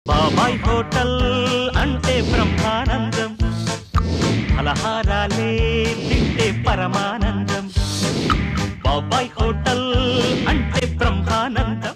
బాబాయ్ హోటల్ అంటే బ్రహ్మానందం ఫలహారాలే తింటే పరమానందం బాబాయ్ హోటల్ అంటే బ్రహ్మానందం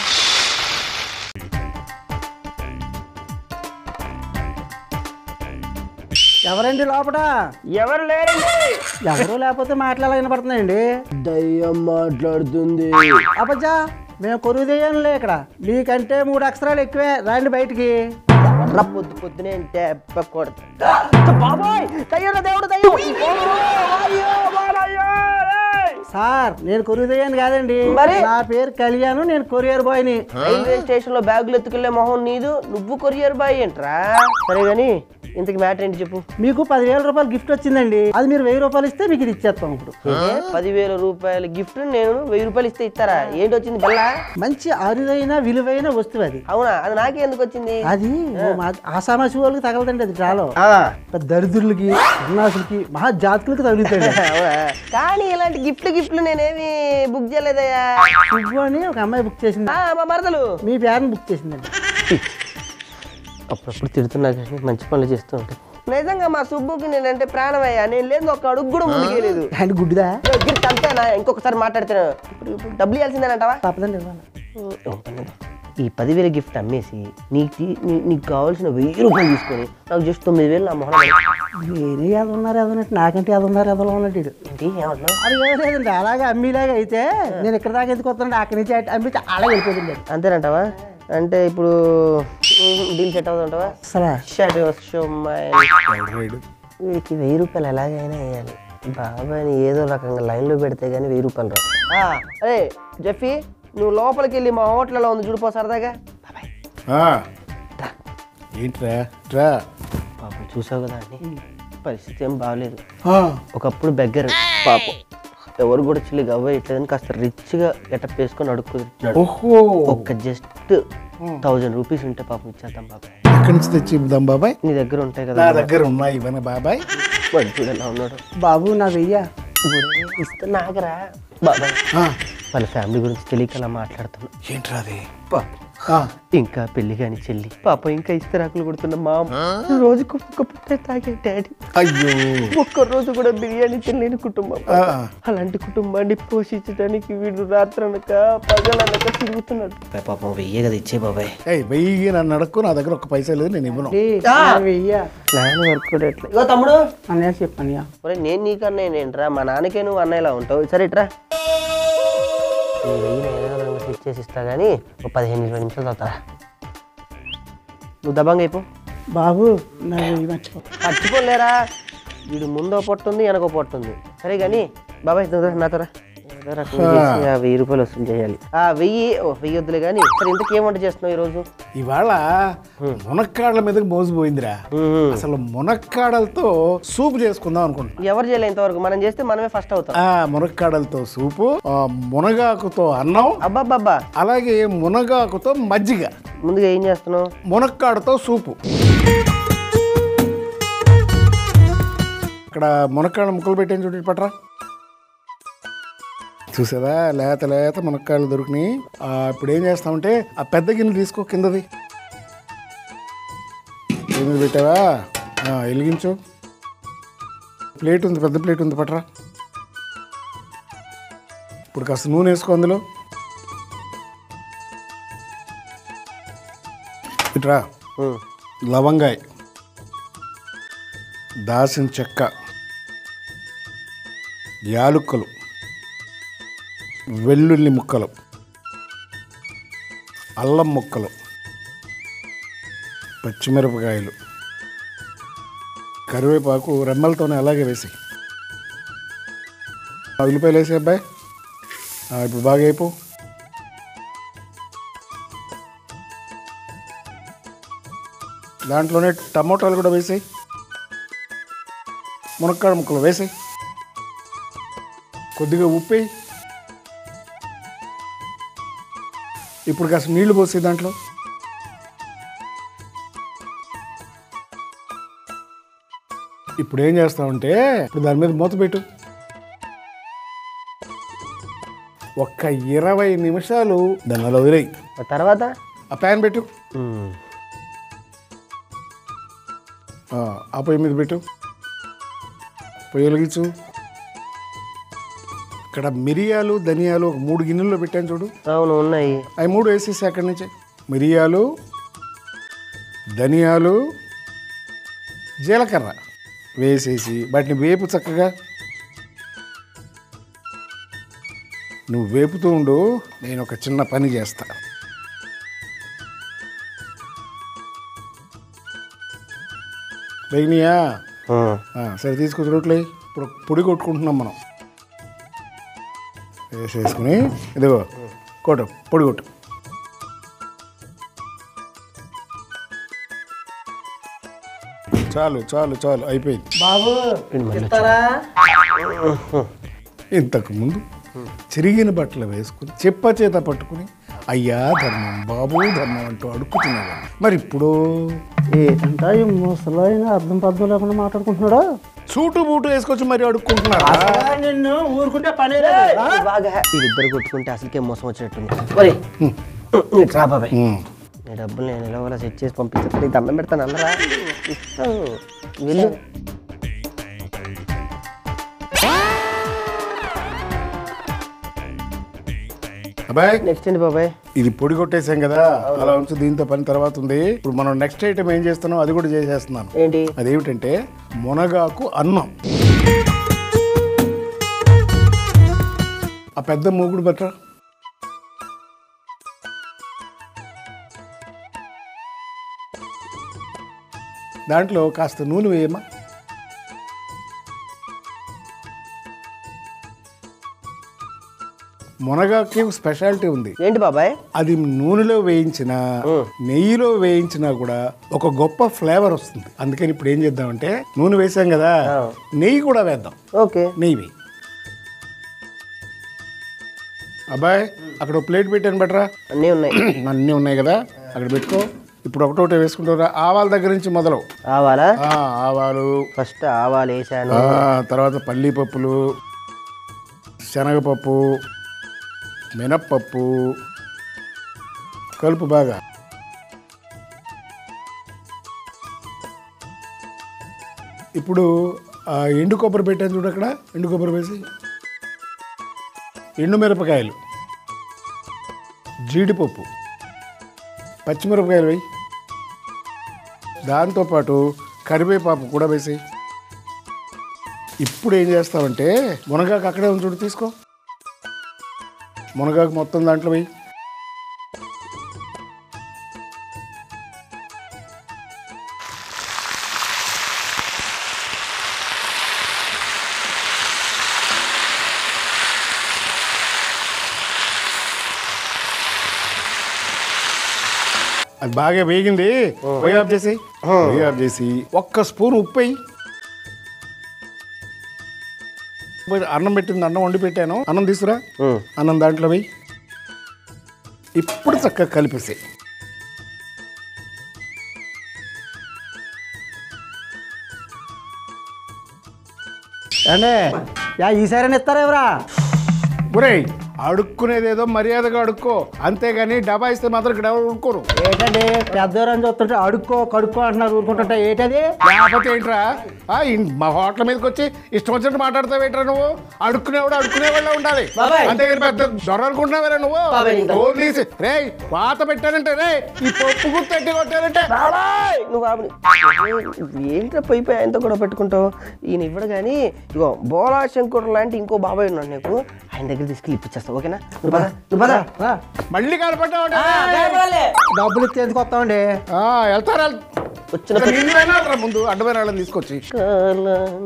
ఎవరండి లోపల ఎవరు లేరండి ఎవరు లేకపోతే మాట్లాడాలి వినపడుతున్నాయండి దయ్యం మాట్లాడుతుంది అబ్బా మేము కొరువు చేయంలే ఇక్కడ మీకంటే మూడు అక్షరాలు ఎక్కువే రండి బయటికి ఎవర్రా పొద్దు పొద్దునే దెబ్బ కొడతా బాబాయ్ దయ్యం దేవుడు దయ్యం అయ్యో, బాలయ్యో, ఏయ్! సార్ నేను కొరువు చేయను కాదండి మరి? నా పేరు కళ్యాణ్ నేను కొరియర్ బాయ్ని రైల్వే స్టేషన్ లో బ్యాగులు ఎత్తుకెళ్లే మొహం నీదు నువ్వు కొరియర్ బాయ్ ఏంట్రా సరే గాని ఇంతకి మ్యాటర్ ఏంటి చెప్పు మీకు పదివేల రూపాయలు గిఫ్ట్ వచ్చిందండి అది మీరు వెయ్యి రూపాయలు ఇస్తే మీకు ఇది ఇచ్చేస్తాం ఇప్పుడు ఏ, పదివేల రూపాయల గిఫ్ట్ నేను వెయ్యి రూపాయలు ఇస్తే ఇస్తారా ఏంటి వచ్చింది బల్లా మంచి అరుదైన విలువైన వస్తువు అది అవునా అది నాకే ఎందుకు వచ్చింది అది ఓ మా- ఆసామాసి వాళ్ళకి తగలదండి అది డ్రాలో ఆ, పెద్ద దరిద్రులకి సన్నాసులకి మహా జాతకులకి తగులుతాడు అవునా కానీ ఇలాంటి గిఫ్ట్ గిఫ్ట్లు నేనేమి బుక్ చేయలేదయ్యా సుబ్బు అని ఒక అమ్మాయి బుక్ చేసింది ఆ, మా మరదలు మీ పేరుని బుక్ చేసిందండి అప్పుడప్పుడు తిడుతున్నా కానీ మంచి పనులు చేస్తూ ఉంటాయి నిజంగా మా సుబ్బుకి నేనంటే ప్రాణమయ్యా నేను లేదు ఒక అడుగు కూడా ముందుకేలేదు అండ్ గుడ్డిదా గిఫ్ట్ అంతేనా ఇంకొకసారి మాట్లాడుతాను ఇప్పుడు ఇప్పుడు డబ్బులు ఇవ్వాల్సిందేనంటావా తప్పదండి ఇవ్వాలి ఈ పదివేల గిఫ్ట్ అమ్మేసి నీకు తీ- నీ- నీకు కావాల్సిన వెయ్యి రూపాయలు తీసుకొని నాకు జస్ట్ తొమ్మిది వేలు నా మొహం వేరే ఏదో ఉన్నారు ఏదో ఉన్నట్టు నాకంటే ఏదో ఉన్నారు ఏదో ఉన్నట్టు వీడు. ఏంటి ఏమంటున్నావు అది ఏం లేదండి అలాగే అమ్మీలాగా అయితే నేను ఇక్కడ దాకా ఎందుకు వస్తానండి అక్కడి నుంచి అటు అమ్మితే అలా వెళ్ళిపోతుంది అంతేనంటావా అంటే ఇప్పుడు డీల్ సెట్ అవుతుంటావా అసలు షట్ షో మై వీడికి వెయ్యి రూపాయలు ఎలాగైనా వేయాలి బాబాయ్ని ఏదో రకంగా లైన్లో పెడితే కానీ వెయ్యి రూపాయలు రా అరే జెఫీ నువ్వు లోపలికి వెళ్ళి మా హోటల్లో ఉంది చూడిపో సరదాగా బాబాయ్ ఆ. ఏంట్రా ట్రా పాపం చూసావు కదా అండి పరిస్థితి ఏం బాగలేదు ఆ. ఒకప్పుడు బెగ్గర్ పాపం ఎవరు కూడా చిల్లి గవ్వట్లేదని కాస్త రిచ్గా గెటప్ వేసుకొని అడుక్కుంటున్నాడు ఓహో ఒక్క జస్ట్ థౌజండ్ రూపీస్ ఉంటే పాపం ఇచ్చేద్దాం బాబాయ్ ఎక్కడి నుంచి తెచ్చి ఇద్దాం బాబాయ్ నీ దగ్గర ఉంటాయి నా కదా దగ్గర ఉన్నాయి ఇవన్న బాబాయ్ వాడు చూడు ఎలా ఉన్నాడు బాబు నా వెయ్య ఇస్తే నాగరా బాబాయ్ ఆ. వాళ్ళ ఫ్యామిలీ గురించి తెలియక అలా మాట్లాడుతున్నా ఏంట్రా అది పాపం ఆ. ఇంకా పెళ్లి కాని చెల్లి పాప ఇంకా ఇస్తరాకులు కొడుతున్న మామ రోజుకు ఒక్క పుట్టే తాగే డాడీ అయ్యో ఒక్క రోజు కూడా బిర్యానీ తినలేని కుటుంబం ఆ. అలాంటి కుటుంబాన్ని పోషించడానికి వీడు రాత్రనక పగలనక తిరుగుతున్నాడు పాపం వెయ్యే కదా ఇచ్చే బాబాయ్ ఏయ్ వెయ్యి నన్ను అడక్కు నా దగ్గర ఒక్క పైసా లేదు నేను ఇవ్వను వెయ్య ప్లాన్ వర్క్ కూడా ఎట్లా ఇగో తమ్ముడు అన్నయ్య చెప్పన్నయ్య ఒరే నేను నీకు అన్నయ్య నేనురా మా నాన్నకే నువ్వు అన్నయ్యలా ఉంటావు సరే ఇట్రా నీ వెయ్యి నేను ఏదో విధంగా ఫిక్స్ చేసి ఇస్తా కానీ ఒక పదిహేను ఇరవై నిమిషాలు అవుతారా నువ్వు దబంగా అయిపో బాబు నా వెయ్యి మర్చిపో మర్చిపోలేరా వీడు ముందో పొట్టు ఉంది వెనకో పొట్టు ఉంది సరే కానీ బాబాయ్ నువ్వు రా, నాతో రా ఏదో రకంగా చేసి ఆ వెయ్యి రూపాయలు వసూలు చేయాలి ఆ వెయ్యి ఓ వెయ్యి వద్దులే కానీ సరే ఇంతకీ ఏం వంట చేస్తున్నావు ఈరోజు ఇవాళ మునక్కాడల మీదకి మోసపోయిందిరా అసలు మునక్కాడలతో సూప్ చేసుకుందాం అనుకుంటున్నా ఎవరు చేయలే ఇంతవరకు మనం చేస్తే మనమే ఫస్ట్ అవుతాం ఆ మునక్కాడలతో సూపు ఆ, మునగాకుతో అన్నం అబ్బాబ్బా అలాగే మునగాకుతో మజ్జిగ ముందుగా ఏం చేస్తున్నావు మునక్కాడతో సూపు ఇక్కడ మునక్కాడ ముక్కలు పెట్టాను చూడండి పట్రా చూసావా లేత లేత మునక్కాయలు దొరికినాయి ఆ, ఇప్పుడు ఏం చేస్తామంటే ఆ పెద్ద గిన్నె తీసుకో కిందది ఏమి పెట్టావా ఆ, వెలిగించు ప్లేట్ ఉంది పెద్ద ప్లేట్ ఉంది పట్రా ఇప్పుడు కాస్త నూనె వేసుకో అందులో ఇట్రా ఉమ్. లవంగాయ్ దాసిన చెక్క యాలుక్కలు వెల్లుల్లి ముక్కలు అల్లం ముక్కలు పచ్చిమిరపకాయలు కరివేపాకు రెమ్మలతోనే అలాగే వేసి ఆ ఉల్లిపాయలు వేసే అబ్బాయి ఆ, ఇప్పుడు బాగా అయిపో దాంట్లోనే టమోటాలు కూడా వేసాయి మునక్కాడ ముక్కలు వేసాయి కొద్దిగా ఉప్పి ఇప్పుడు కాస్త నీళ్లు పోసి దాంట్లో ఇప్పుడు ఏం చేస్తామంటే ఇప్పుడు దాని మీద మూత పెట్టు ఒక్క ఇరవై నిమిషాలు దాని అలా వదిలేయి ఆ తర్వాత ఆ ప్యాన్ పెట్టు ఉమ్. ఆ, ఆ పొయ్యి మీద పెట్టు పొయ్యి వెలిగించు ఇక్కడ మిరియాలు ధనియాలు ఒక మూడు గిన్నెల్లో పెట్టాను చూడు అవును ఉన్నాయి అవి మూడు వేసేసి అక్కడి నుంచి మిరియాలు ధనియాలు జీలకర్ర వేసేసి వాటిని వేపు చక్కగా నువ్వు వేపుతూ ఉండు నేను ఒక చిన్న పని చేస్తా వేగినాయా ఉమ్. ఆ, సరే తీసుకొచ్చి రోట్లే ఇప్పుడు పొడి కొట్టుకుంటున్నాం మనం వేసేసుకుని ఇదిగో కొట్టు పొడి కొట్టు చాలు చాలు చాలు అయిపోయింది బాబు ఇస్తారా ఇంతకు ముందు చిరిగిన బట్టలు వేసుకుని చెప్ప చేత పట్టుకుని అయ్యా ధర్మం బాబు ధర్మం అంటూ అడుక్కుతున్నాడు మరి ఇప్పుడు ఏంటంటే ఈ ముసలాయన అర్థం పర్థం లేకుండా మాట్లాడుకుంటున్నాడు సూటు బూటు వేసుకొచ్చి మరి అడుక్కుంటున్నారా అసలు నిన్ను ఊరుకుంటే పని లేదు ఆ? బాగా వీళ్ళిద్దరు కొట్టుకుంటే అసలుకే మోసం వచ్చినట్టుంది మరి ఇటు రా బాబాయ్ ఉమ్. నీ డబ్బులు నేను ఎలా సెట్ చేసి పంపించాను నీకు దండం పెడతాను అన్నరా ఇస్తాను వెళ్ళు అబ్బాయి నెక్స్ట్ ఏంటి బాబాయ్ ఇది పొడి కొట్టేసాం కదా అలా ఉంచు దీంతో పని తర్వాత ఉంది ఇప్పుడు మనం నెక్స్ట్ ఐటమ్ ఏం చేస్తున్నాం అది కూడా చేసేస్తున్నాను ఏంటి అదేమిటంటే మునగాకు అన్నం ఆ పెద్ద మూగుడు బట్ట దాంట్లో కాస్త నూనె వేయమ్మా మునగాకి స్పెషాలిటీ ఉంది ఏంటి బాబాయ్ అది నూనెలో వేయించిన నెయ్యిలో వేయించినా కూడా ఒక గొప్ప ఫ్లేవర్ వస్తుంది అందుకని ఇప్పుడు ఏం చేద్దామంటే నూనె వేసాం కదా నెయ్యి కూడా వేద్దాం ఓకే నెయ్యి వేయి అబ్బాయి అక్కడ ఒక ప్లేట్ పెట్టాను బెటరా అన్నీ ఉన్నాయి అన్నీ ఉన్నాయి కదా అక్కడ పెట్టుకో ఇప్పుడు ఒకటోటే వేసుకుంటారా ఆవాల దగ్గర నుంచి మొదలు ఆవాలా ఆ, ఆవాలు ఫస్ట్ ఆవాలు వేసాను ఆ, తర్వాత పల్లీ పప్పులు శనగపప్పు మినప్పప్పు కలుపు బాగా ఇప్పుడు ఆ ఎండు కొబ్బరి పెట్టాను చూడు అక్కడ ఎండు కొబ్బరి వేసి ఎండు మిరపకాయలు జీడిపప్పు పచ్చిమిరపకాయలు వేయి దాంతోపాటు కరివేపాకు కూడా వేసేయి ఇప్పుడు ఏం చేస్తావంటే మునగాకు అక్కడే ఉంది చూడు తీసుకో మునగాకు మొత్తం దాంట్లో వేయి అది బాగా వేగింది పొయ్యి ఆఫ్ చేసి పొయ్యి ఆఫ్ చేసి ఒక్క స్పూన్ ఉప్పు వేయి పోయి అన్నం పెట్టింది అన్నం వండి పెట్టాను అన్నం తీసుకురా ఉమ్. అన్నం దాంట్లో వెయ్యి ఇప్పుడు చక్కగా కలిపేసి అండి యా ఈసారి ఇస్తారా ఎవరా ఒరేయ్ అడుక్కునేదేదో మర్యాదగా అడుక్కో అంతేగాని డబ్బా ఇస్తే మాత్రం ఇక్కడ ఎవరు ఊరుకోరు ఏంటండి పెద్దవారని చూస్తుంటే అడుక్కో కడుక్కో అంటున్నారు ఊరుకుంటుంటే ఏంటది లేకపోతే ఏంట్రా ఆ, ఇన్- మా హోటల్ మీదకి వచ్చి ఇష్టం వచ్చినట్టు మాట్లాడతావు ఏంట్రా నువ్వు అడుక్కునేవాడు అడుక్కునేవాళ్ళ ఉండాలి బాబాయ్. అంతేగాని పెద్ద దొరలుకుంటున్నావేరా నువ్వు బాబాయ్, ఇంకా. ఓ తీసి రే వాత పెట్టానంటే రే ఈ పప్పు గుర్తు ఎట్టి కొట్టానంటే బాబాయ్ నువ్వు ఆవిడ ఏంట్రా పోయి పోయి ఆయనతో కూడా పెట్టుకుంటావు ఈయన ఇవ్వడు కానీ ఇగో బోలా శంకర్ లాంటి ఇంకో బాబాయ్ ఉన్నాడు నీకు ఆయన దగ్గర తీసుకెళ్ళి ఇప్పించేస్తావు ఓకేనా నువ్వు పద నువ్వు పద రా. మళ్ళీ కనపడ్డావు డబ్బులు ఇచ్చి ఎందుకు వస్తామండి వెళ్తారా వచ్చిన నిన్ను వెళ్ళాలరా ముందు అడ్డమైన వాళ్ళని తీసుకొచ్చి కాలం.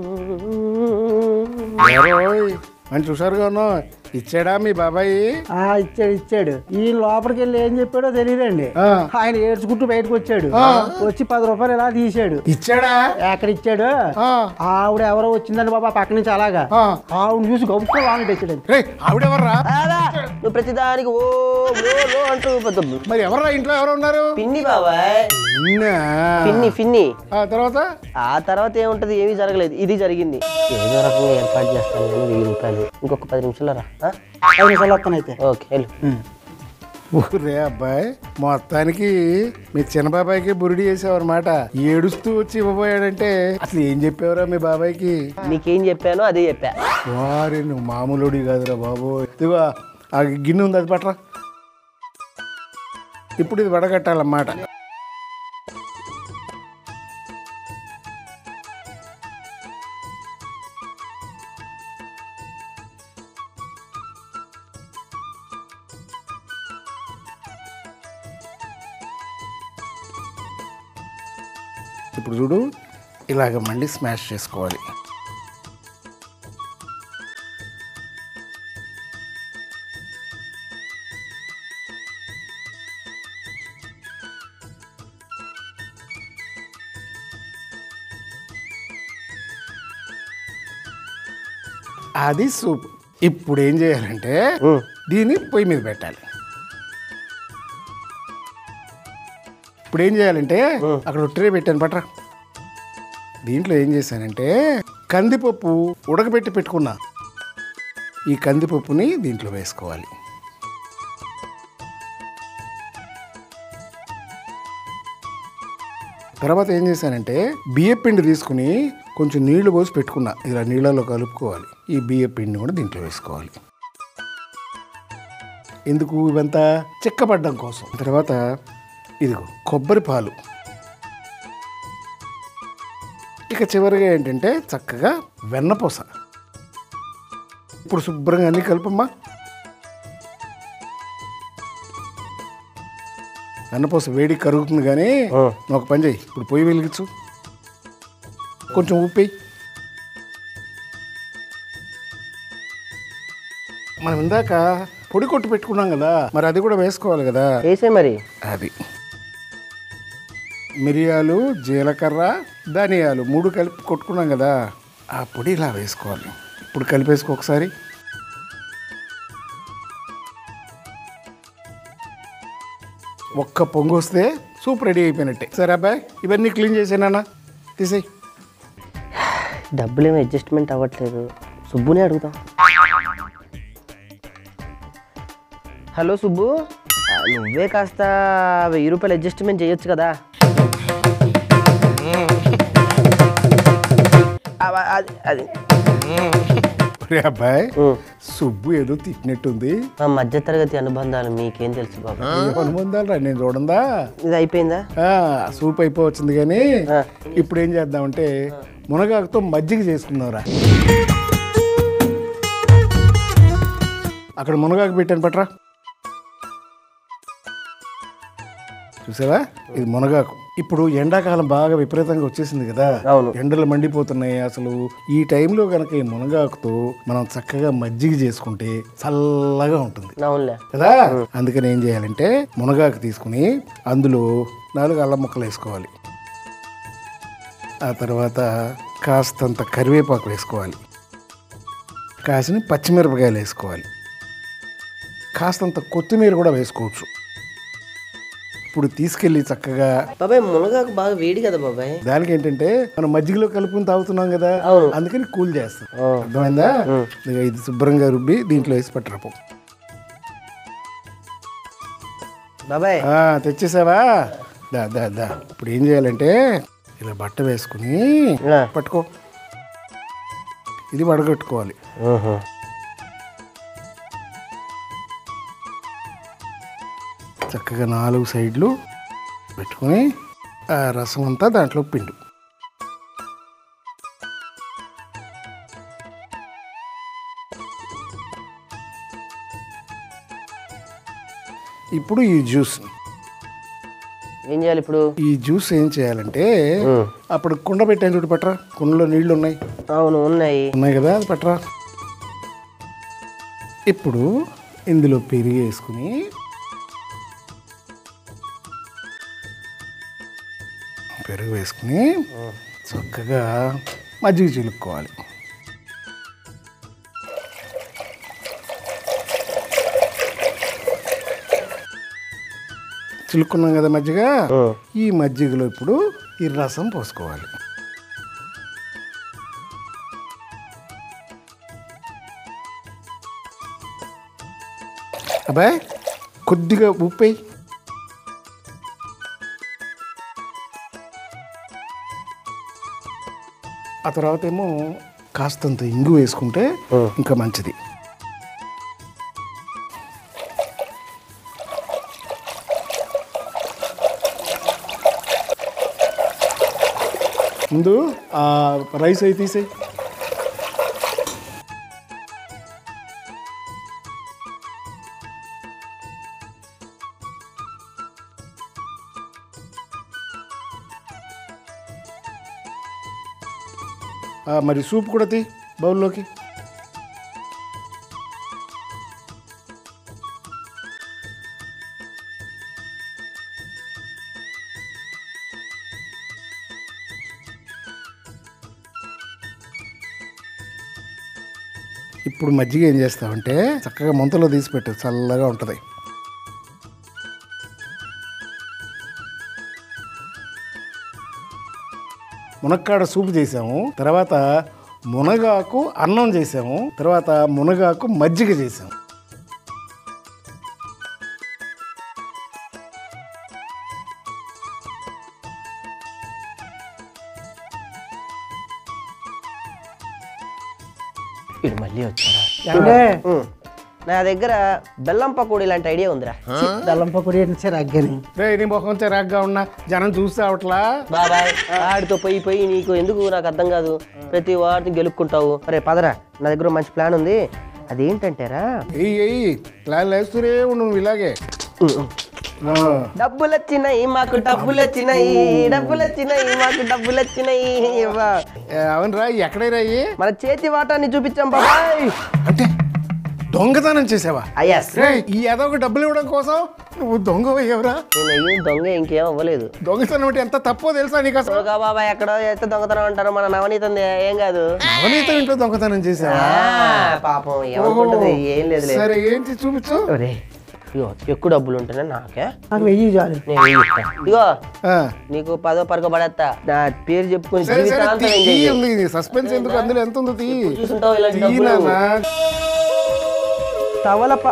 ఏరోయ్, మంచి హుషారుగా ఉన్నావు ఇచ్చాడా మీ బాబాయ్ ఆ ఇచ్చాడు ఇచ్చాడు ఈ లోపలికి వెళ్ళి ఏం చెప్పాడో తెలియదండి ఆ. ఆయన ఏడ్చుకుంటూ బయటకు వచ్చాడు వచ్చి పది రూపాయలు ఇలా తీసాడు ఇచ్చాడా ఎక్కడ ఇచ్చాడు ఆ. ఆవిడ ఎవరో వచ్చిందండి బాబా పక్క నుంచి అలాగా ఆ. ఆవిడ చూసి గొప్ప వాంగటి తెచ్చాడు రే ఆవిడెవర్రా రాదా? నువ్వు ప్రతిదానికి ఓ ఓ ఓ అంటూ పెద్ద మరి ఎవర్రా ఇంట్లో ఎవరు ఉన్నారు పిన్ని బాబాయ్ నిన్నా? పిన్ని పిన్ని ఆ తర్వాత ఆ తర్వాత ఏముంటది ఏమీ జరగలేదు ఇది జరిగింది ఏదో రకంగా ఏర్పాటు చేస్తాను నేను వెయ్యి రూపాయలు ఇంకొక పది నిమిషాలు రా ఆ? ఐదు నిమిషాలు వస్తాను అయితే ఓకే వెళ్ళు ఊరే అబ్బాయి మొత్తానికి మీ చిన్న బాబాయ్కి బురిడి చేసావన్నమాట ఏడుస్తూ వచ్చి ఇవ్వబోయాడంటే అసలు ఏం చెప్పావురా మీ బాబాయ్కి నీకేం చెప్పానో అదే చెప్పా వారి నువ్వు మామూలుడి కాదురా బాబు ఇదిగో ఆ గిన్నె ఉంది అది పట్రా ఇప్పుడు ఇది వడగట్టాలన్నమాట ఇప్పుడు చూడు ఇలాగ మళ్ళీ స్మాష్ చేసుకోవాలి అది సూప్ ఇప్పుడు ఏం చేయాలంటే దీన్ని పొయ్యి మీద పెట్టాలి ఇప్పుడు ఏం చేయాలంటే అక్కడ ఒక ట్రే పెట్టాను పట్రా దీంట్లో ఏం చేశానంటే కందిపప్పు ఉడకబెట్టి పెట్టుకున్నా ఈ కందిపప్పుని దీంట్లో వేసుకోవాలి తర్వాత ఏం చేశానంటే బియ్యం పిండి తీసుకుని కొంచెం నీళ్లు పోసి పెట్టుకున్నా ఇలా నీళ్ళలో కలుపుకోవాలి ఈ బియ్యం పిండిని కూడా దీంట్లో వేసుకోవాలి ఎందుకు ఇవంతా చిక్కబడ్డం కోసం తర్వాత ఇదిగో కొబ్బరి పాలు ఇక చివరిగా ఏంటంటే చక్కగా వెన్నపూస ఇప్పుడు శుభ్రంగా అన్నీ కలుపమ్మా వెన్నపూస వేడి కరుగుతుంది కానీ నువ్వు ఒక పని చేయి ఇప్పుడు పొయ్యి వెలిగించు కొంచెం ఉప్పు వేయి. మనం ఇందాక పొడి కొట్టు పెట్టుకున్నాం కదా మరి అది కూడా వేసుకోవాలి కదా వేసే మరి అది మిరియాలు జీలకర్ర ధనియాలు మూడు కలిపి కొట్టుకున్నాం కదా ఆ పొడి ఇలా వేసుకోవాలి ఇప్పుడు కలిపేసుకో ఒకసారి ఒక్క పొంగు వస్తే సూప్ రెడీ అయిపోయినట్టే సరే అబ్బాయి ఇవన్నీ క్లీన్ చేసేనా తీసేయి డబ్బులు ఏమో అడ్జస్ట్మెంట్ అవ్వట్లేదు సుబ్బునే అడుగుతాం హలో సుబ్బు ఆ, నువ్వే కాస్త వెయ్యి రూపాయలు అడ్జస్ట్మెంట్ చేయొచ్చు కదా అవ- అది అది ఒరే అబ్బాయి ఉం. సుబ్బు ఏదో తిట్టినట్టుంది మా మధ్యతరగతి అనుబంధాలు మీకేం తెలుసు బాబు ఏం అనుబంధాలు రా నేను చూడందా ఇది అయిపోయిందా ఆ, సూప్ అయిపోవచ్చింది కానీ ఆ. ఇప్పుడు ఏం చేద్దామంటే మునగాకుతో మజ్జిగ చేసుకుందాంరా అక్కడ మునగాకు పెట్టాను పట్రా చూసావా ఇది మునగాకు ఇప్పుడు ఎండాకాలం బాగా విపరీతంగా వచ్చేసింది కదా అవును. ఎండలు మండిపోతున్నాయి అసలు ఈ టైంలో కనుక ఈ మునగాకుతో మనం చక్కగా మజ్జిగ చేసుకుంటే చల్లగా ఉంటుంది అవునులే కదా అందుకని ఏం చేయాలంటే మునగాకు తీసుకుని అందులో నాలుగు అల్లం ముక్కలు వేసుకోవాలి ఆ తర్వాత కాస్తంత కరివేపాకు వేసుకోవాలి కాసిన పచ్చిమిరపకాయలు వేసుకోవాలి కాస్తంత కొత్తిమీర కూడా వేసుకోవచ్చు ఇప్పుడు తీసుకెళ్ళి చక్కగా బాబాయ్ మునగాకు బాగా వేడి కదా బాబాయ్ దానికి ఏంటంటే మనం మజ్జిగలో కలుపుకుని తాగుతున్నాం కదా అవును. అందుకని కూల్ చేస్తాం అర్థమైందా ఇదిగో ఇది శుభ్రంగా రుబ్బి దీంట్లో వేసి పట్టరాపు బాబాయ్ ఆ, తెచ్చేసావా దా దా దా ఇప్పుడు ఏం చేయాలంటే ఇలా బట్ట వేసుకుని ఆ. పట్టుకో ఇది వడగట్టుకోవాలి ఊహు. చక్కగా నాలుగు సైడ్లు పెట్టుకొని ఆ రసం అంతా దాంట్లో పిండు ఇప్పుడు ఈ జ్యూస్ ఏం చేయాలి ఇప్పుడు ఈ జ్యూస్ ఏం చేయాలంటే ఉమ్. అప్పుడు కుండ పెట్టాను చూడు పట్రా కుండలో నీళ్లు ఉన్నాయి అవును ఉన్నాయి ఉన్నాయి కదా అది పట్రా ఇప్పుడు ఇందులో పెరుగు వేసుకుని పెరుగు వేసుకుని చక్కగా మజ్జిగ చిలుక్కోవాలి చిలుక్కున్నాం కదా మజ్జిగ ఉమ్. ఈ మజ్జిగలో ఇప్పుడు ఈ రసం పోసుకోవాలి అబ్బాయ్ కొద్దిగా ఉప్పు వేయి ఆ తర్వాత ఏమో కాస్తంత ఇంగు వేసుకుంటే ఇంకా మంచిది ముందు ఆ రైస్ అయి తీసేయి ఆ, మరి సూప్ కూడా తీ బౌల్లోకి ఇప్పుడు మజ్జిగ ఏం చేస్తావంటే చక్కగా ముంతలో తీసి పెట్టు చల్లగా ఉంటుంది మునక్కాడ సూప్ చేసాము తర్వాత మునగాకు అన్నం చేసాము తర్వాత మునగాకు మజ్జిగ చేసాము ఇడు మళ్ళీ వచ్చారా ఏమండే ఉమ్. నా దగ్గర బెల్లం పకోడీ లాంటి ఐడియా ఉందిరా బెల్లం పకోడీ సార్ అగ్గని రే నీ ముఖం చిరాగ్గా ఉన్నా జనం చూస్తే అవట్లా బాబాయ్ ఆడితో పోయి పోయి నీకు ఎందుకు నాకు అర్థం కాదు ప్రతి వాడిని గెలుక్కుంటావు అరే పదరా నా దగ్గర మంచి ప్లాన్ ఉంది అదేంటంటేరా ఎయ్యి ఎయ్యి ప్లాన్ వేస్తూనే ఉండు నువ్వు ఇలాగే ఆ, డబ్బులు వచ్చినాయి మాకు డబ్బులు వచ్చినాయి డబ్బులు వచ్చినాయి మాకు డబ్బులు వచ్చినాయి ఇవ్వా. ఏ, అవునరా ఎక్కడే రాయి మన చేతి వాటాన్ని చూపించాం బాబాయ్ అంటే దొంగతనం చేసావా అయ్యస్ రే ఈ ఏదో డబ్బులు ఇవ్వడం కోసం నువ్వు దొంగ ఎవరా నేను అయ్యి దొంగ ఇంకేం అవ్వలేదు దొంగతనం అంటే ఎంత తప్పో తెలుసా నీకు అసలు దొంగ బాబాయ్ ఎక్కడో ఎంత దొంగతనం అంటారు మన నవనీతంది ఏం కాదు నవనీత ఇంట్లో దొంగతనం చేసావా ఆ, పాపం ఏమనుకుంటది ఏం లేదులే సరే ఏంటి చూపించు ఒరే, ఇగో ఎక్కువ డబ్బులు ఉంటేనే నాకే నాకు వెయ్యి చాలు నేను వెయ్యి ఇస్తా. ఇగో ఆ, నీకు పదో పరక పడేస్తా నా పేరు చెప్పుకొని సరే సరే జీవితాంతం తీ- ఎంజాయ్ తీ చేయి. ఉంది సస్పెన్స్ ఎందుకు అందులో ఎంత ఉంది తీ చూసుంటావు ఇలాంటి తీ డబ్బులు. నాన్న. తవలప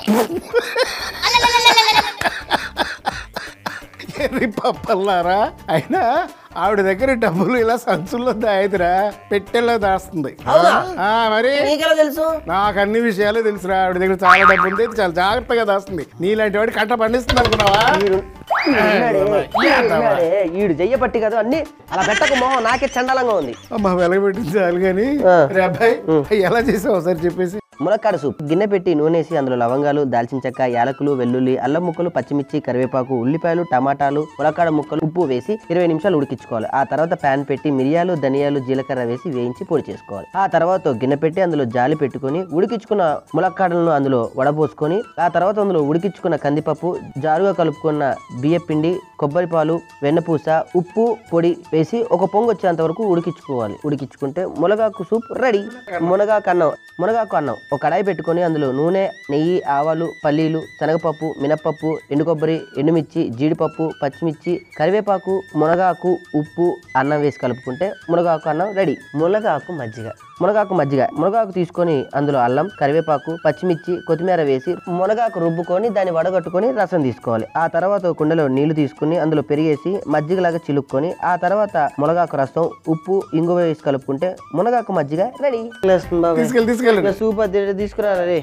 ఎర్రి పప్పల్లారా అయినా ఆవిడ దగ్గర డబ్బులు ఇలా సంచుల్లో దాయదురా పెట్టెల్లో దాస్తుంది ఆ, మరి నీకెలా తెలుసు నాకు అన్ని విషయాలు తెలుసురా ఆవిడ దగ్గర చాలా డబ్బు ఉంది చాలా జాగ్రత్తగా దాస్తుంది నీలాంటి వాడి కట్ట పండిస్తుంది అనుకున్నావా ఈడున్నాడే, ఈడున్నాడే, ఈడు చెయ్యబట్టి కదా అన్ని అలా పెట్టక మొహం నాకే చండాలంగా ఉంది అమ్మ వెలగబెట్టింది చాలు కానీ ఆ. రే అబ్బాయి ఎలా చేసావు ఒకసారి చెప్పేసి ములక్కాడ సూప్ గిన్నె పెట్టి నూనెసి అందులో లవంగాలు దాల్చిన చెక్క యాలకులు వెల్లుల్లి అల్లం ముక్కలు పచ్చిమిర్చి కరివేపాకు ఉల్లిపాయలు టమాటాలు ములక్కాడ ముక్కలు ఉప్పు వేసి ఇరవై నిమిషాలు ఉడికించుకోవాలి ఆ తర్వాత ప్యాన్ పెట్టి మిరియాలు ధనియాలు జీలకర్ర వేసి వేయించి పొడి చేసుకోవాలి ఆ తర్వాత గిన్నె పెట్టి అందులో జాలి పెట్టుకొని ఉడికించుకున్న ములక్కాడలను అందులో వడపోసుకొని ఆ తర్వాత అందులో ఉడికించుకున్న కందిపప్పు జారుగా కలుపుకున్న బియ్య పిండి కొబ్బరి పాలు వెన్నపూస ఉప్పు పొడి వేసి ఒక పొంగు వచ్చేంత వరకు ఉడికించుకోవాలి ఉడికించుకుంటే మునగాకు సూప్ రెడీ మునగాకు అన్నం మునగాకు అన్నం ఒక కడాయి పెట్టుకొని అందులో నూనె నెయ్యి ఆవాలు పల్లీలు శనగపప్పు మినప్పప్పు ఎండు కొబ్బరి ఎండుమిర్చి జీడిపప్పు పచ్చిమిర్చి కరివేపాకు మునగాకు ఉప్పు అన్నం వేసి కలుపుకుంటే మునగాకు అన్నం రెడీ మునగాకు మజ్జిగ మునగాకు మజ్జిగ మునగాకు తీసుకొని అందులో అల్లం కరివేపాకు పచ్చిమిర్చి కొత్తిమీర వేసి మునగాకు రుబ్బుకొని దాన్ని వడగట్టుకొని రసం తీసుకోవాలి ఆ తర్వాత ఒక కుండలో నీళ్లు తీసుకుని అందులో పెరిగేసి మజ్జిగలాగా చిలుక్కొని ఆ తర్వాత మునగాకు రసం ఉప్పు ఇంగువ వేసి కలుపుకుంటే మునగాకు మజ్జిగ రెడీ తీసుకెళ్ళి తీసుకెళ్ళండి సూపర్ తీసుకురా రే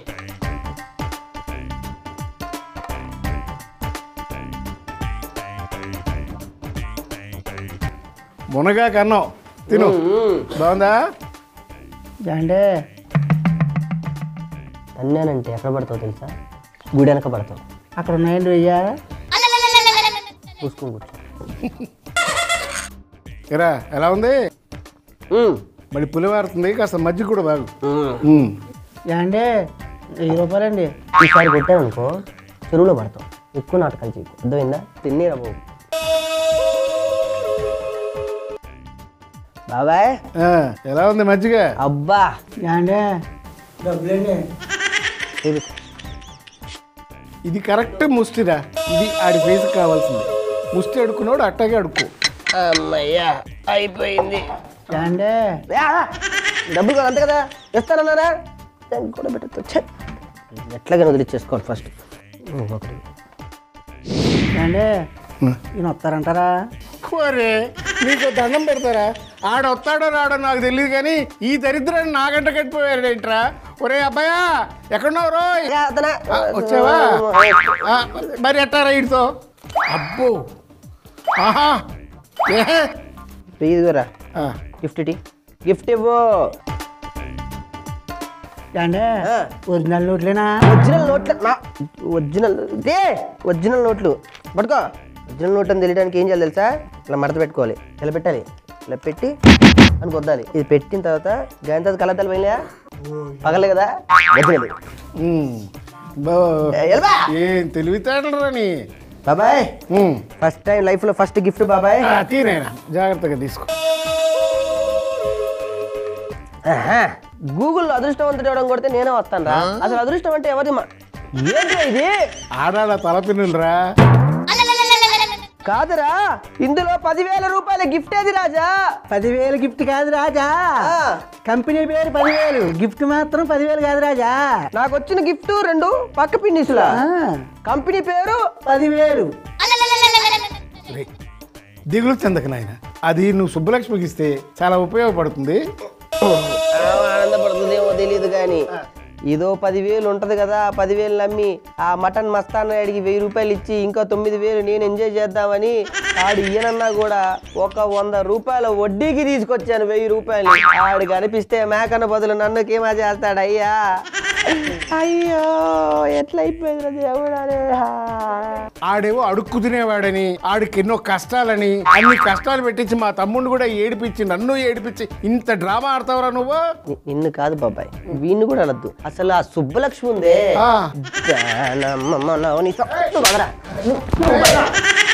మునగా కన్నం తిను బాగుందా అంటే తన్నానంటే ఎక్కడ పడతావు తెలుసా గుడి వెనక పడతావు అక్కడ ఉన్నాయండి వెయ్యా చూసుకుని కూర్చో ఎరా ఎలా ఉంది ఉమ్. మళ్ళీ పులివారుతుంది కాస్త మజ్జిగ కూడా బాగు ఉమ్. ఉమ్. అంటే వెయ్యి రూపాయలండి ఈసారి కొట్టావనుకో చెరువులో పడతావు ఎక్కువ నాటకాలు చేయకు అర్థమైందా తిన్నీరా బాబు బాబాయ్ ఆ, ఎలా ఉంది మజ్జిగ అబ్బా అంటే డబ్బులండి ఇది ఇది కరెక్ట్ ముష్టిరా ఇది ఆడి ఫేస్ కావాల్సింది ముష్టి అడుక్కున్నాడు అట్టాగే అడుక్కో అమ్మయ్యా అయిపోయింది అంటే యా, డబ్బులు కాదు అంతే కదా ఇస్తానన్నారా దాన్ని కూడా పెట్టచ్చు ఎట్లాగైనా వదిలిచ్చేసుకోవాలి ఫస్ట్ నువ్వు ఒకటి అండి ఈయన వస్తారంటారా కోరే నీకు దండం పెడతారా ఆడ వస్తాడో రాడో నాకు తెలియదు కానీ ఈ దరిద్రాన్ని నాగంట కట్టిపోయాడు ఏంట్రా ఒరే అబ్బాయా ఎక్కడున్నావు రోయ్ ఏ, అతనా? ఆ, వచ్చావా ఆ, మరి ఎట్టారా వీడితో అబ్బో ఆహా ఏ ఇదిగోరా ఆ, గిఫ్ట్ ఇటీ గిఫ్ట్ ఇవ్వు అండి ఆ. ఒరిజినల్ నోట్లేనా ఒరిజినల్ నోట్లు నా ఒరిజినల్ ఇదే ఒరిజినల్ నోట్లు పట్టుకో ఒరిజినల్ నోట్ అని తెలియడానికి ఏం చేయాలి తెలుసా ఇలా మడత పెట్టుకోవాలి ఇలా పెట్టాలి ఇలా పెట్టి అని కొద్దాలి ఇది పెట్టిన తర్వాత గాయం తర్వాత కళ్ళద్దాలు పోయినా పగలే కదా ఒరిజినల్ ఉమ్, బా ఏ, ఎల్బా. ఏం తెలివితేటలు రాని బాబాయ్ ఫస్ట్ టైం లైఫ్ లో ఫస్ట్ గిఫ్ట్ బాబాయ్ తీనేనా జాగ్రత్తగా తీసుకో ఆహా. గూగుల్లో అదృష్టవంతుడు ఇవ్వడం కొడితే నేనే వస్తాను రా అసలు అదృష్టం అంటే ఎవరి మా- ఏంట్రా ఇది ఆడాడ తలపిన్నులరా కాదురా ఇందులో పదివేల రూపాయల గిఫ్ట్ ఏది రాజా పదివేలు గిఫ్ట్ కాదు రాజా ఆ. కంపెనీ పేరు పదివేలు గిఫ్ట్ మాత్రం పదివేలు కాదు రాజా నాకు వచ్చిన గిఫ్ట్ రెండు పక్క పిన్నిసులా ఆ, కంపెనీ పేరు పదివేలు రే, దిగులు చెందక నాయన అది నువ్వు సుబ్బలక్ష్మికి ఇస్తే చాలా ఉపయోగపడుతుంది ఆనందపడుతుందేమో తెలియదు కానీ ఇదో పదివేలు ఉంటది కదా ఆ పదివేలు నమ్మి ఆ మటన్ మస్తాన్ అడిగి వెయ్యి రూపాయలు ఇచ్చి ఇంకా తొమ్మిది వేలు నేను ఎంజాయ్ చేద్దామని ఆడు ఈయనన్నా కూడా ఒక వంద రూపాయల వడ్డీకి తీసుకొచ్చాను వెయ్యి రూపాయలు ఆడు కనిపిస్తే మేకన్న బదులు నన్ను కేమా చేస్తాడు అయ్యా అయ్యో ఎట్లా అయిపోయింది దేవుడానే ఆడేవో అడుక్కు తినేవాడని ఆడికి ఎన్నో కష్టాలని అన్ని కష్టాలు పెట్టించి మా తమ్ముడిని కూడా ఏడిపించి నన్ను ఏడిపించి ఇంత డ్రామా ఆడతావురా నువ్వు ని- నిన్ను కాదు బాబాయ్ వీణ్ణి కూడా అనొద్దు అసలు ఆ సుబ్బలక్ష్మి ఉందే ఆ. దానమ్మ నవనీత. నువ్వు వదరా. నువ్వు వదరా.